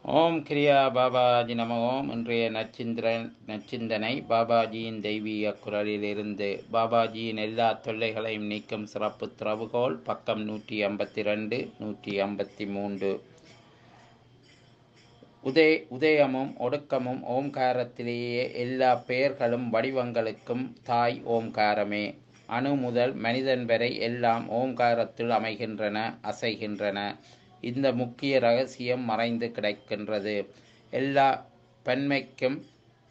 ஓம் கிரியா பாபாஜி நம ஓம் இன்றைய நச்சிந்திரன் நச்சிந்தனை பாபாஜியின் தெய்வீக குரலிலிருந்து பாபாஜியின் எல்லா தொல்லைகளையும் நீக்கும் சிறப்பு திறவுகோல் பக்கம் நூற்றி ஐம்பத்தி ரெண்டு நூற்றி ஐம்பத்தி மூன்று உதய உதயமும் ஒடுக்கமும் ஓம்காரத்திலேயே எல்லா பெயர்களும் வடிவங்களுக்கும் தாய் ஓம்காரமே அணு முதல் மனிதன் வரை எல்லாம் ஓம்காரத்தில் அமைகின்றன அசைகின்றன இந்த முக்கிய ரகசியம் மறைந்து கிடக்கின்றது எல்லா பன்மைக்கும்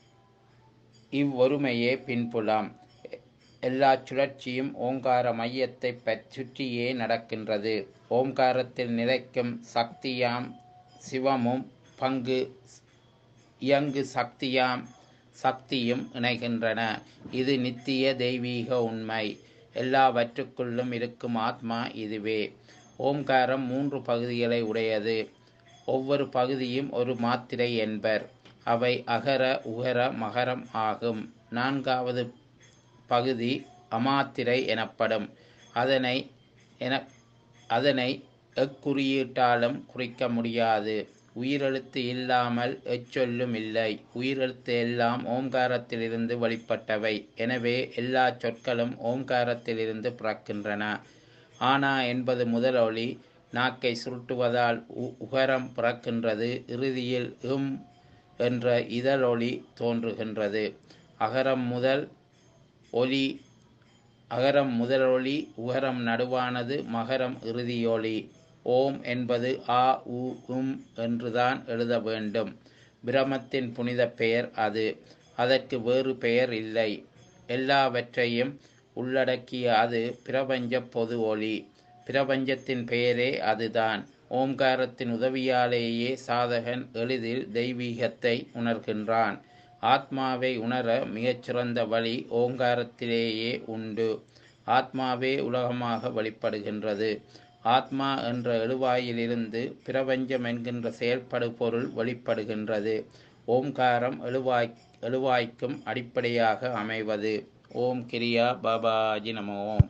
இவ்வொருமையே பின்புலம் எல்லா சுழற்சியும் ஓங்கார மையத்தை சுற்றியே நடக்கின்றது ஓம்காரத்தில் நிலைக்கும் சக்தியாம் சிவமும் பங்கு இயங்கு சக்தியாம் சக்தியும் இணைகின்றன இது நித்திய தெய்வீக உண்மை எல்லாவற்றுக்குள்ளும் இருக்கும் ஆத்மா இதுவே ஓம்காரம் மூன்று பகுதிகளை உடையது ஒவ்வொரு பகுதியும் ஒரு மாத்திரை என்பர் அவை அகர உகர மகரம் ஆகும் நான்காவது பகுதி அமாத்திரை எனப்படும் அதனை என அதனை எக்குறியீட்டாலும் குறிக்க முடியாது உயிரெழுத்து இல்லாமல் எச்சொல்லும் இல்லை உயிரெழுத்து எல்லாம் ஓம்காரத்திலிருந்து வெளிப்பட்டவை எனவே எல்லா சொற்களும் ஓம்காரத்திலிருந்து பிறக்கின்றன ஆனா என்பது முதல் ஒளி நாக்கை சுருட்டுவதால் உகரம் பிறக்கின்றது இறுதியில் இம் என்ற இதழொளி தோன்றுகின்றது அகரம் முதல் ஒலி அகரம் முதலொளி உகரம் நடுவானது மகரம் இறுதியொளி ஓம் என்பது ஆ உ உம் என்றுதான் எழுத வேண்டும் பிரமத்தின் புனித பெயர் அது அதற்கு வேறு பெயர் இல்லை எல்லாவற்றையும் உள்ளடக்கிய அது பிரபஞ்ச பொது ஒளி பிரபஞ்சத்தின் பெயரே அதுதான் ஓம்காரத்தின் உதவியாலேயே சாதகன் எளிதில் தெய்வீகத்தை உணர்கின்றான் ஆத்மாவை உணர மிகச்சிறந்த வழி ஓங்காரத்திலேயே உண்டு ஆத்மாவே உலகமாக வெளிப்படுகின்றது ஆத்மா என்ற எழுவாயிலிருந்து பிரபஞ்சம் என்கின்ற செயல்படு பொருள் வெளிப்படுகின்றது ஓம்காரம் எழுவாய் எழுவாய்க்கும் அடிப்படையாக அமைவது ஓம் கிரியா பாபாஜி நம ஓம்